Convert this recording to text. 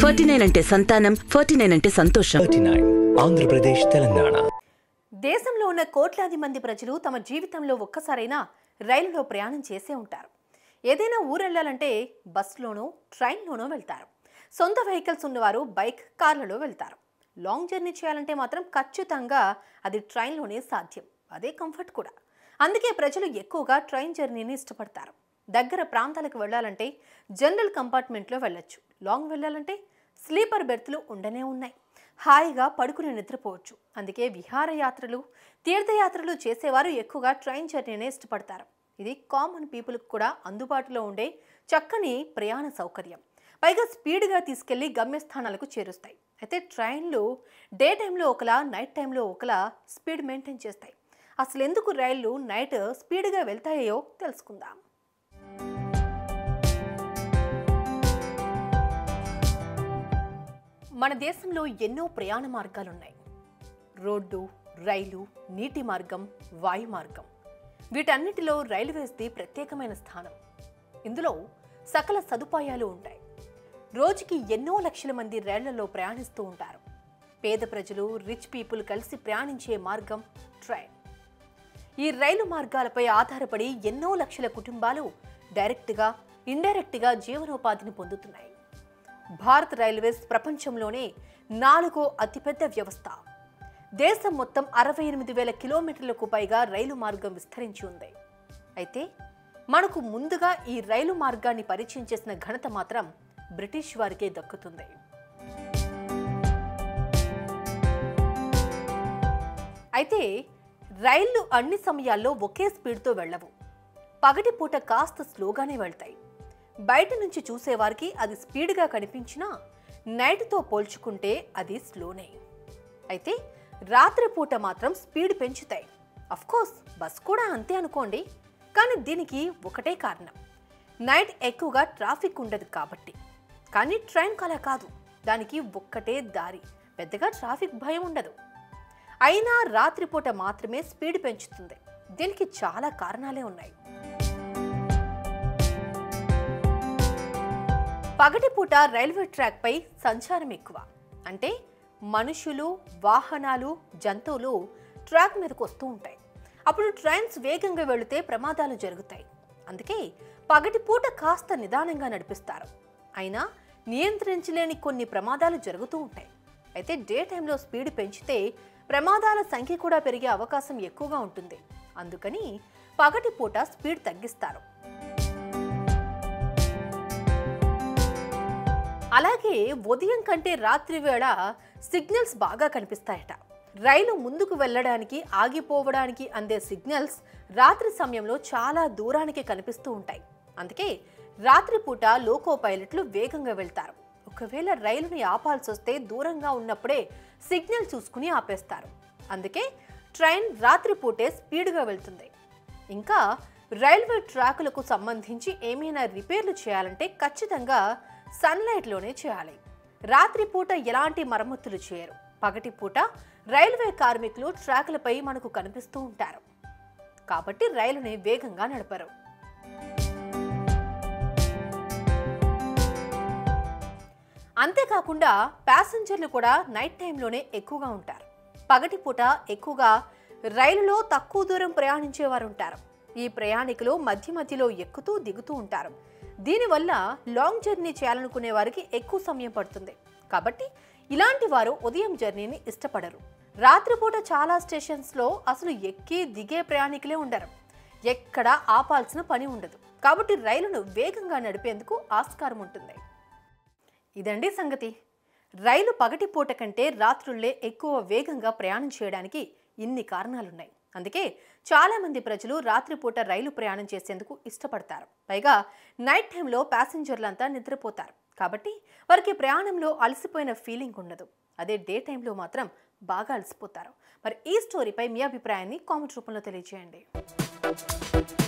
forty nine అంటే సంతానం forty nine అంటే సంతోషం థర్టీ నైన్ ఆంధ్రప్రదేశ్ తెలంగాణ దేశంలో ఉన్న కోట్లాది మంది ప్రజలు తమ జీవితంలో ఒక్కసారైనా రైలులో ప్రయాణం చేసే ఉంటారు ఏదైనా ఊరెళ్ళాలంటే బస్సులోనో ట్రైన్లోనో వెళ్తారు సొంత వెహికల్స్ ఉన్నవారు బైక్ కార్లలో వెళ్తారు లాంగ్ జర్నీ చేయాలంటే మాత్రం ఖచ్చితంగా అది ట్రైన్లోనే సాధ్యం అదే కంఫర్ట్ కూడా అందుకే ప్రజలు ఎక్కువగా ట్రైన్ జర్నీని ఇష్టపడతారు దగ్గర ప్రాంతాలకు వెళ్ళాలంటే జనరల్ కంపార్ట్మెంట్లో వెళ్ళొచ్చు లాంగ్ వెళ్ళాలంటే స్లీపర్ బెర్త్లు ఉండనే ఉన్నాయి హాయిగా పడుకుని నిద్రపోవచ్చు అందుకే విహారయాత్రలు తీర్థయాత్రలు చేసేవారు ఎక్కువగా ట్రైన్ జర్నీనే ఇష్టపడతారు ఇది కామన్ పీపుల్కి కూడా అందుబాటులో ఉండే చక్కని ప్రయాణ సౌకర్యం పైగా స్పీడ్గా తీసుకెళ్లి గమ్యస్థానాలకు చేరుస్తాయి అయితే ట్రైన్లు డే టైంలో ఒకలా నైట్ టైంలో ఒకలా స్పీడ్ మెయింటైన్ చేస్తాయి అసలు ఎందుకు రైళ్లు నైట్ స్పీడ్గా వెళ్తాయో తెలుసుకుందాం మన దేశంలో ఎన్నో ప్రయాణ మార్గాలున్నాయి రోడ్డు రైలు నీటి మార్గం వాయు మార్గం వీటన్నిటిలో రైల్వేస్ది ప్రత్యేకమైన స్థానం ఇందులో సకల సదుపాయాలు ఉంటాయి రోజుకి ఎన్నో లక్షల మంది రైళ్లలో ప్రయాణిస్తూ ఉంటారు పేద ప్రజలు రిచ్ పీపుల్ కలిసి ప్రయాణించే మార్గం ట్రైన్ ఈ రైలు మార్గాలపై ఆధారపడి ఎన్నో లక్షల కుటుంబాలు డైరెక్ట్గా ఇండైరెక్ట్గా జీవనోపాధిని పొందుతున్నాయి భారత్ రైల్వేస్ ప్రపంచంలోనే నాలుగో అతిపెద్ద వ్యవస్థ దేశం మొత్తం అరవై ఎనిమిది వేల కిలోమీటర్లకు పైగా రైలు మార్గం విస్తరించి ఉంది అయితే మనకు ముందుగా ఈ రైలు మార్గాన్ని పరిచయం చేసిన ఘనత మాత్రం బ్రిటిష్ వారికే దక్కుతుంది అయితే రైళ్లు అన్ని సమయాల్లో ఒకే స్పీడ్తో వెళ్ళవు పగటిపూట కాస్త స్లోగానే వెళ్తాయి బయట నుంచి చూసేవారికి అది స్పీడ్గా కనిపించినా నైట్తో పోల్చుకుంటే అది స్లోనే అయితే రాత్రిపూట మాత్రం స్పీడ్ పెంచుతాయి కోర్స్ బస్ కూడా అంతే అనుకోండి కానీ దీనికి ఒకటే కారణం నైట్ ఎక్కువగా ట్రాఫిక్ ఉండదు కాబట్టి కానీ ట్రైన్ కలా కాదు దానికి ఒక్కటే దారి పెద్దగా ట్రాఫిక్ భయం ఉండదు అయినా రాత్రిపూట మాత్రమే స్పీడ్ పెంచుతుంది దీనికి చాలా కారణాలే ఉన్నాయి పగటిపూట రైల్వే ట్రాక్పై సంచారం ఎక్కువ అంటే మనుషులు వాహనాలు జంతువులు ట్రాక్ మీదకు వస్తూ ఉంటాయి అప్పుడు ట్రైన్స్ వేగంగా వెళితే ప్రమాదాలు జరుగుతాయి అందుకే పగటిపూట కాస్త నిదానంగా నడిపిస్తారు అయినా నియంత్రించలేని కొన్ని ప్రమాదాలు జరుగుతూ ఉంటాయి అయితే డే టైంలో స్పీడ్ పెంచితే ప్రమాదాల సంఖ్య కూడా పెరిగే అవకాశం ఎక్కువగా ఉంటుంది అందుకని పగటిపూట స్పీడ్ తగ్గిస్తారు అలాగే ఉదయం కంటే రాత్రి వేళ సిగ్నల్స్ బాగా కనిపిస్తాయట రైలు ముందుకు వెళ్ళడానికి ఆగిపోవడానికి అందే సిగ్నల్స్ రాత్రి సమయంలో చాలా దూరానికి కనిపిస్తూ ఉంటాయి అందుకే రాత్రిపూట లోకో పైలట్లు వేగంగా వెళ్తారు ఒకవేళ రైలుని ఆపాల్సి వస్తే దూరంగా ఉన్నప్పుడే సిగ్నల్ చూసుకుని ఆపేస్తారు అందుకే ట్రైన్ రాత్రిపూటే స్పీడ్గా వెళ్తుంది ఇంకా రైల్వే ట్రాకులకు సంబంధించి ఏమైనా రిపేర్లు చేయాలంటే ఖచ్చితంగా సన్లైట్లోనే చేయాలి రాత్రిపూట ఎలాంటి మరమ్మతులు చేయరు పగటిపూట రైల్వే కార్మికులు ట్రాకులపై మనకు కనిపిస్తూ ఉంటారు కాబట్టి రైలుని వేగంగా నడపరు అంతేకాకుండా ప్యాసింజర్లు కూడా నైట్ టైంలోనే ఎక్కువగా ఉంటారు పగటిపూట ఎక్కువగా రైలులో తక్కువ దూరం ప్రయాణించేవారు ఉంటారు ఈ ప్రయాణికులు మధ్య మధ్యలో ఎక్కుతూ దిగుతూ ఉంటారు దీనివల్ల లాంగ్ జర్నీ చేయాలనుకునే వారికి ఎక్కువ సమయం పడుతుంది కాబట్టి ఇలాంటి వారు ఉదయం జర్నీని ఇష్టపడరు రాత్రిపూట చాలా స్టేషన్స్లో అసలు ఎక్కి దిగే ప్రయాణికులే ఉండరు ఎక్కడ ఆపాల్సిన పని ఉండదు కాబట్టి రైలును వేగంగా నడిపేందుకు ఆస్కారం ఉంటుంది ఇదండి సంగతి రైలు పగటిపూట కంటే రాత్రుళ్లే ఎక్కువ వేగంగా ప్రయాణం చేయడానికి ఇన్ని కారణాలున్నాయి అందుకే చాలామంది ప్రజలు రాత్రిపూట రైలు ప్రయాణం చేసేందుకు ఇష్టపడతారు పైగా నైట్ టైంలో ప్యాసింజర్లంతా నిద్రపోతారు కాబట్టి వారికి ప్రయాణంలో అలసిపోయిన ఫీలింగ్ ఉండదు అదే డే టైంలో మాత్రం బాగా అలసిపోతారు మరి ఈ స్టోరీపై మీ అభిప్రాయాన్ని కామెంట్ రూపంలో తెలియజేయండి